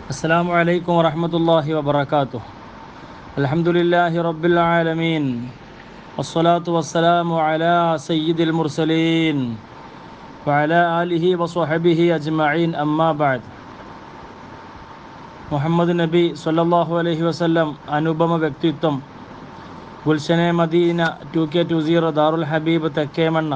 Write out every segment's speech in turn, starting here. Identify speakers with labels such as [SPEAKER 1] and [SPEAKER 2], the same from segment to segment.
[SPEAKER 1] السلام عليكم ورحمة الله وبركاته الحمد لله رب العالمين والصلاة والسلام على سيد المرسلين وعلى آله وصحبه أجمعين أما بعد മുഹമ്മദ് നബി സല്ലല്ലാഹു അലൈഹി വസല്ലം അനുപമ വ്യക്തിത്വം ഗുൽഷനെ Madina two K two zero ദാറുൽ ഹബീബ് തെക്കേമണ്ണ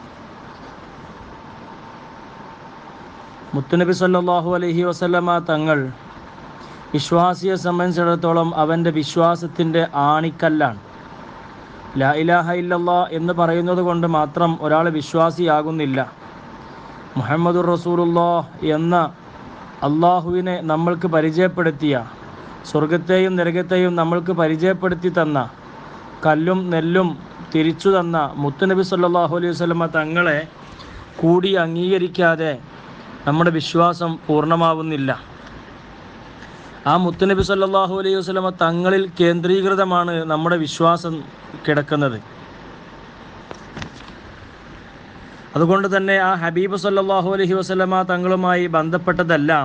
[SPEAKER 1] മുത്തുനബി സല്ലല്ലാഹു അലൈഹി വസല്ലമ തങ്ങൾ വിശ്വാസിയെ സംബന്ധിച്ചിടത്തോളം അവൻ്റെ വിശ്വാസത്തിൻ്റെ ആണിക്കല്ലാണ് ലാ ഇലാഹ ഇല്ലല്ലാ എന്ന് പറയുന്നത് കൊണ്ട് മാത്രം ഒരാൾ വിശ്വാസിയാകുന്നില്ല മുഹമ്മദുർ റസൂലുള്ളാ എന്ന അള്ളാഹുവിനെ നമ്മൾക്ക് പരിചയപ്പെടുത്തിയ സ്വർഗത്തെയും നരകത്തെയും നമ്മൾക്ക് പരിചയപ്പെടുത്തി തന്ന കല്ലും നെല്ലും തിരിച്ചു തന്ന മുത്തുനബി സല്ലല്ലാഹു അലൈഹി വസല്ലമ തങ്ങളെ കൂടി അംഗീകരിക്കാതെ നമ്മുടെ വിശ്വാസം പൂർണ്ണമാവുന്നില്ല ആ മുത്തുനബി സല്ലല്ലാഹു അലൈഹി വസല്ലമ തങ്ങളിൽ കേന്ദ്രീകൃതമാണ് നമ്മുടെ വിശ്വാസം കിടക്കുന്നത് അതുകൊണ്ട് തന്നെ ആ ഹബീബ് സല്ലല്ലാഹു അലൈഹി വസല്ലമ തങ്ങളുമായി ബന്ധപ്പെട്ടതെല്ലാം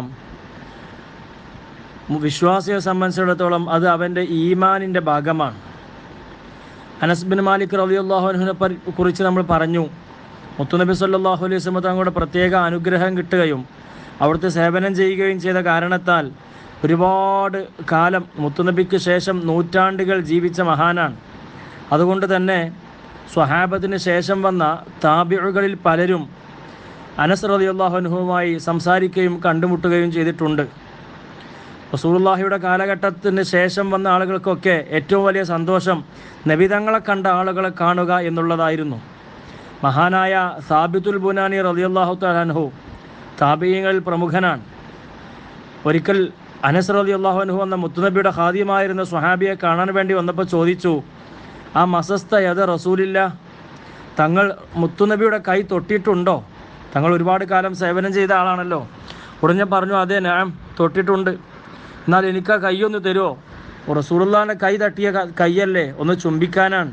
[SPEAKER 1] വിശ്വാസിയെ സംബന്ധിച്ചിടത്തോളം അത് അവൻ്റെ ഈമാനിൻ്റെ ഭാഗമാണ് അനസ് ബിൻ മാലിക് റളിയല്ലാഹു അൻഹുവിനെ പരി- കുറിച്ച് നമ്മൾ പറഞ്ഞു മുത്തുനബി സല്ലല്ലാഹു അലൈഹി വസല്ലമ തങ്ങളുടെ പ്രത്യേക അനുഗ്രഹം കിട്ടുകയും അവിടുത്തെ സേവനം ചെയ്യുകയും ചെയ്ത കാരണത്താൽ ഒരുപാട് കാലം മുത്തുനബിക്ക് ശേഷം നൂറ്റാണ്ടുകൾ ജീവിച്ച മഹാനാണ് അതുകൊണ്ട് തന്നെ സ്വഹാബത്തിന് ശേഷം വന്ന താബിഴുകളിൽ പലരും അനസ് റളിയല്ലാഹു അൻഹുവുമായി സംസാരിക്കുകയും കണ്ടുമുട്ടുകയും ചെയ്തിട്ടുണ്ട് റസൂലുള്ളാഹിയുടെ കാലഘട്ടത്തിന് ശേഷം വന്ന ആളുകൾക്കൊക്കെ ഏറ്റവും വലിയ സന്തോഷം നബിതങ്ങളെ കണ്ട ആളുകളെ കാണുക എന്നുള്ളതായിരുന്നു മഹാനായ സാബിത്തുൽ ബുനാനി റളിയല്ലാഹു തആലാൻഹു താബിയങ്ങളിൽ പ്രമുഖനാണ് ഒരിക്കൽ അനസ് റളിയല്ലാഹു അൻഹു എന്ന മുത്തുനബിയുടെ ഖാദിയമായിരുന്ന സ്വഹാബിയെ കാണാൻ വേണ്ടി വന്നപ്പോൾ ചോദിച്ചു ആ മസസ്ത യഥ റസൂലില്ല തങ്ങൾ മുത്തുനബിയുടെ കൈ തൊട്ടിട്ടുണ്ടോ തങ്ങൾ ഒരുപാട് കാലം സേവനം ചെയ്ത ആളാണല്ലോ ഉടനെ പറഞ്ഞു അതെ ഞാൻ തൊട്ടിട്ടുണ്ട് എന്നാൽ എനിക്ക് ആ കൈയൊന്ന് തരുമോ റസൂലുള്ളാൻ്റെ കൈ തട്ടിയ ക- കൈയല്ലേ ഒന്ന് ചുംബിക്കാനാണ്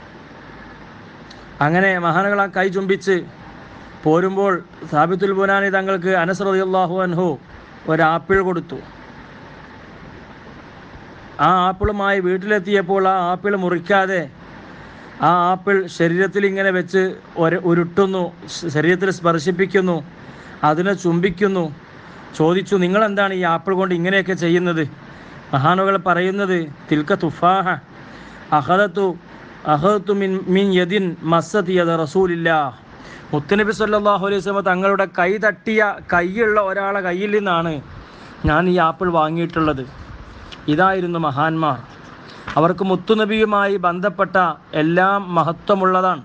[SPEAKER 1] അങ്ങനെ മഹാനകൾ ആ കൈ ചുംബിച്ച് പോരുമ്പോൾ സാബിത്തുൽ ബുനാനി തങ്ങൾക്ക് അനസ് റളിയല്ലാഹു അൻഹു ഒരു ആപ്പിൾ കൊടുത്തു ആ ആപ്പിളുമായി വീട്ടിലെത്തിയപ്പോൾ ആ ആപ്പിൾ മുറിക്കാതെ ആ ആപ്പിൾ ശരീരത്തിൽ ഇങ്ങനെ വെച്ച് ഒരു ഉരുട്ടുന്നു ശ- ശരീരത്തിൽ സ്പർശിപ്പിക്കുന്നു അതിനെ ചുംബിക്കുന്നു ചോദിച്ചു നിങ്ങൾ എന്താണ് ഈ ആപ്പിൾ കൊണ്ട് ഇങ്ങനെയൊക്കെ ചെയ്യുന്നത് മഹാനുകൾ പറയുന്നത് തിൽക്ക തുഫാഹ അഹദത്തു അഹദത്തു മിൻ മിൻ യദിൻ മസ്സത്ത് യദ റസൂലില്ല മുത്തനബി സല്ലല്ലാഹു അലൈഹി വസല്ലം തങ്ങളുടെ കൈ തട്ടിയ കൈയുള്ള ഒരാളെ കയ്യിൽ നിന്നാണ് ഞാൻ ഈ ആപ്പിൾ വാങ്ങിയിട്ടുള്ളത് ഇതായിരുന്നു മഹാന്മാർ അവർക്ക് മുത്തുനബിയുമായി ബന്ധപ്പെട്ട എല്ലാം മഹത്വമുള്ളതാണ്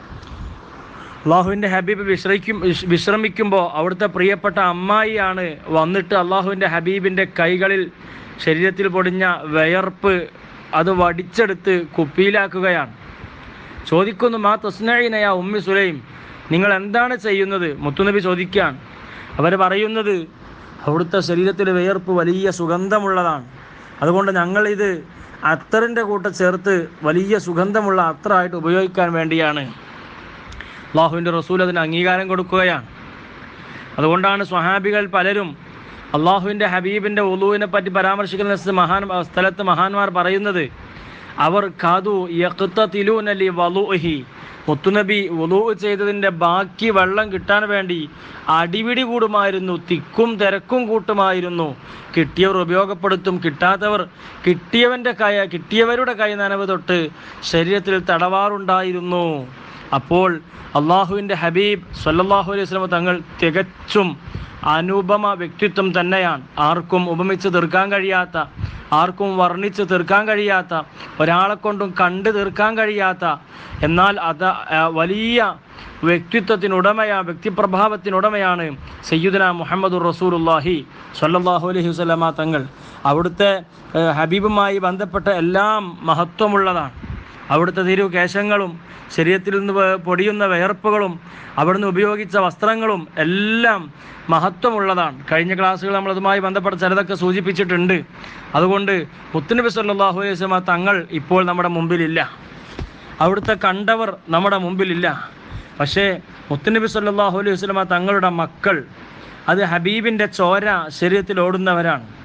[SPEAKER 1] അള്ളാഹുവിൻ്റെ ഹബീബ് വിശ്രമിക്കും വിശ്- വിശ്രമിക്കുമ്പോൾ അവിടുത്തെ പ്രിയപ്പെട്ട അമ്മായിയാണ് വന്നിട്ട് അള്ളാഹുവിൻ്റെ ഹബീബിൻ്റെ കൈകളിൽ ശരീരത്തിൽ പൊടിഞ്ഞ വിയർപ്പ് അത് വടിച്ചെടുത്ത് കുപ്പിയിലാക്കുകയാണ് ചോദിക്കുന്നു മാ തസ്നൈനയ ഉമ്മി സുലൈം നിങ്ങൾ എന്താണ് ചെയ്യുന്നത് മുത്തുനബി ചോദിക്കുകയാണ് അവർ പറയുന്നത് അവിടുത്തെ ശരീരത്തിലെ വിയർപ്പ് വലിയ സുഗന്ധമുള്ളതാണ് അതുകൊണ്ട് ഞങ്ങൾ ഇത് അത്തറിൻ്റെ കൂട്ട ചേർത്ത് വലിയ സുഗന്ധമുള്ള അത്തറായിട്ട് ഉപയോഗിക്കാൻ വേണ്ടിയാണ് അള്ളാഹുവിൻ്റെ റസൂൽ അതിന് അംഗീകാരം കൊടുക്കുകയാണ് അതുകൊണ്ടാണ് സ്വഹാബികൾ പലരും അള്ളാഹുവിൻ്റെ ഹബീബിൻ്റെ ഉളുവിനെ പറ്റി പരാമർശിക്കുന്ന സ്ഥ- മഹാൻ സ്ഥലത്ത് മഹാന്മാർ പറയുന്നത് അവർ കാതു യഖ്തതിലൂനലി വളുഹി മുത്തുനബി വുളു ചെയ്തതിൻ്റെ ബാക്കി വെള്ളം കിട്ടാൻ വേണ്ടി അടിപിടി കൂടുമായിരുന്നു തിക്കും തിരക്കും കൂട്ടുമായിരുന്നു കിട്ടിയവർ ഉപയോഗപ്പെടുത്തും കിട്ടാത്തവർ കിട്ടിയവൻ്റെ കൈ കിട്ടിയവരുടെ കൈ നനവ് തൊട്ട് ശരീരത്തിൽ തടവാറുണ്ടായിരുന്നു അപ്പോൾ അള്ളാഹുവിൻ്റെ ഹബീബ് സല്ലല്ലാഹു അലൈഹി വസല്ലം തങ്ങൾ തികച്ചും അനുപമ വ്യക്തിത്വം തന്നെയാണ് ആർക്കും ഉപമിച്ച് തീർക്കാൻ കഴിയാത്ത ആർക്കും വർണ്ണിച്ച് തീർക്കാൻ കഴിയാത്ത ഒരാളെ കൊണ്ടും കണ്ടു തീർക്കാൻ കഴിയാത്ത എന്നാൽ അത് ആ, വലിയ വ്യക്തിത്വത്തിനുടമയാ വ്യക്തിപ്രഭാവത്തിനുടമയാണ് സയ്യിദുന മുഹമ്മദുർ റസൂലുള്ളാഹി സ്വല്ലല്ലാഹു അലൈഹി വസല്ലമ തങ്ങൾ അവിടുത്തെ ഏ, ഹബീബുമായി ബന്ധപ്പെട്ട എല്ലാം മഹത്വമുള്ളതാണ് അവിടുത്തെ തിരു കേശങ്ങളും ശരീരത്തിൽ നിന്ന് വ- പൊടിയുന്ന വിയർപ്പുകളും അവിടുന്ന് ഉപയോഗിച്ച വസ്ത്രങ്ങളും എല്ലാം മഹത്വമുള്ളതാണ് കഴിഞ്ഞ ക്ലാസ്സുകൾ നമ്മൾ അതുമായി ബന്ധപ്പെട്ട ചിലതൊക്കെ സൂചിപ്പിച്ചിട്ടുണ്ട് അതുകൊണ്ട് മുത്തുനബി സല്ലല്ലാഹു അലൈഹി വസല്ലമ തങ്ങൾ ഇപ്പോൾ നമ്മുടെ മുമ്പിലില്ല അവിടുത്തെ കണ്ടവർ നമ്മുടെ മുമ്പിലില്ല പക്ഷേ മുത്തുനബി സല്ലല്ലാഹു അലൈഹി വസല്ലമ തങ്ങളുടെ മക്കൾ അത് ഹബീബിൻ്റെ ചോര ശരീരത്തിൽ ഓടുന്നവരാണ്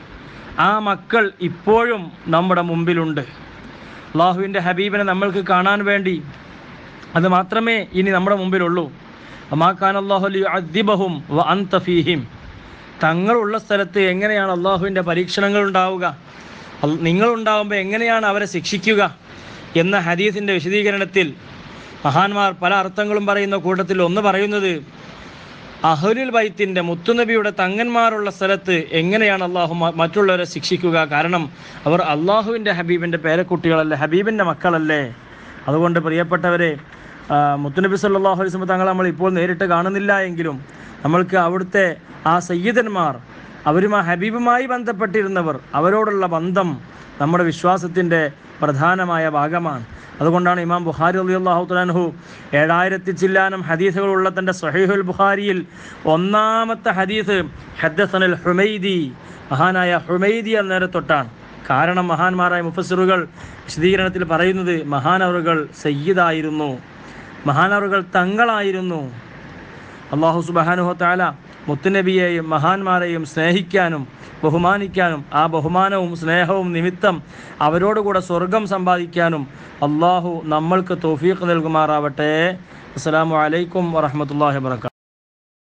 [SPEAKER 1] ആ മക്കൾ ഇപ്പോഴും നമ്മുടെ മുമ്പിലുണ്ട് അള്ളാഹുവിൻ്റെ ഹബീബിനെ നമ്മൾക്ക് കാണാൻ വേണ്ടി അത് മാത്രമേ ഇനി നമ്മുടെ മുമ്പിലുള്ളൂ അമാഖാൻ അള്ളാഹുലി അദ്ദിബഹും വ അന്തഫീഹിം തങ്ങളുള്ള സ്ഥലത്ത് എങ്ങനെയാണ് അള്ളാഹുവിൻ്റെ പരീക്ഷണങ്ങൾ ഉണ്ടാവുക അൽ- നിങ്ങളുണ്ടാവുമ്പോൾ എങ്ങനെയാണ് അവരെ ശിക്ഷിക്കുക എന്ന ഹദീസിൻ്റെ വിശദീകരണത്തിൽ മഹാന്മാർ പല അർത്ഥങ്ങളും പറയുന്ന കൂട്ടത്തിൽ ഒന്ന് പറയുന്നത് അഹുലുൽ ബൈത്തിൻ്റെ മുത്തുനബിയുടെ തങ്ങന്മാരുള്ള സ്ഥലത്ത് എങ്ങനെയാണ് അള്ളാഹു മ- മറ്റുള്ളവരെ ശിക്ഷിക്കുക കാരണം അവർ അള്ളാഹുവിൻ്റെ ഹബീബിൻ്റെ പേരക്കുട്ടികളല്ലേ ഹബീബിൻ്റെ മക്കളല്ലേ അതുകൊണ്ട് പ്രിയപ്പെട്ടവരെ ആ, മുത്തുനബി സല്ലാഹു അലൈഹി തങ്ങൾ നമ്മൾ ഇപ്പോൾ നേരിട്ട് കാണുന്നില്ല എങ്കിലും നമ്മൾക്ക് അവിടുത്തെ ആ സയ്യിദന്മാർ അവരും ആ ഹബീബുമായി ബന്ധപ്പെട്ടിരുന്നവർ അവരോടുള്ള ബന്ധം നമ്മുടെ വിശ്വാസത്തിൻ്റെ പ്രധാനമായ ഭാഗമാണ് അതുകൊണ്ടാണ് ഇമാം ബുഖാരി അലി അള്ളാഹു തലാൻഹു ഏഴായിരത്തി ചില്ലാനം ഹദീസുകളുള്ള തൻ്റെ സഹീഹുൽ ബുഖാരിയിൽ ഒന്നാമത്തെ ഹദീസ് ഹദ്ദസനൽ ഹുമൈദി മഹാനായ ഹുമൈദി എന്നേരെ തൊട്ടാണ് കാരണം മഹാന്മാരായ മുഫസ്സിറുകൾ വിശദീകരണത്തിൽ പറയുന്നത് മഹാനവറുകൾ സയ്യിദായിരുന്നു മഹാനവറുകൾ തങ്ങളായിരുന്നു അള്ളാഹു സുബാനുഹോ താല മുത്തുനബിയെയും മഹാന്മാരെയും സ്നേഹിക്കാനും ബഹുമാനിക്കാനും ആ ബഹുമാനവും സ്നേഹവും നിമിത്തം അവരോടുകൂടെ സ്വർഗം സമ്പാദിക്കാനും അള്ളാഹു നമ്മൾക്ക് തൗഫീഖ് നൽകുമാറാവട്ടെ അസ്സലാമു അലൈക്കും വറഹമത്തല്ലാഹി വർക്കാത്തു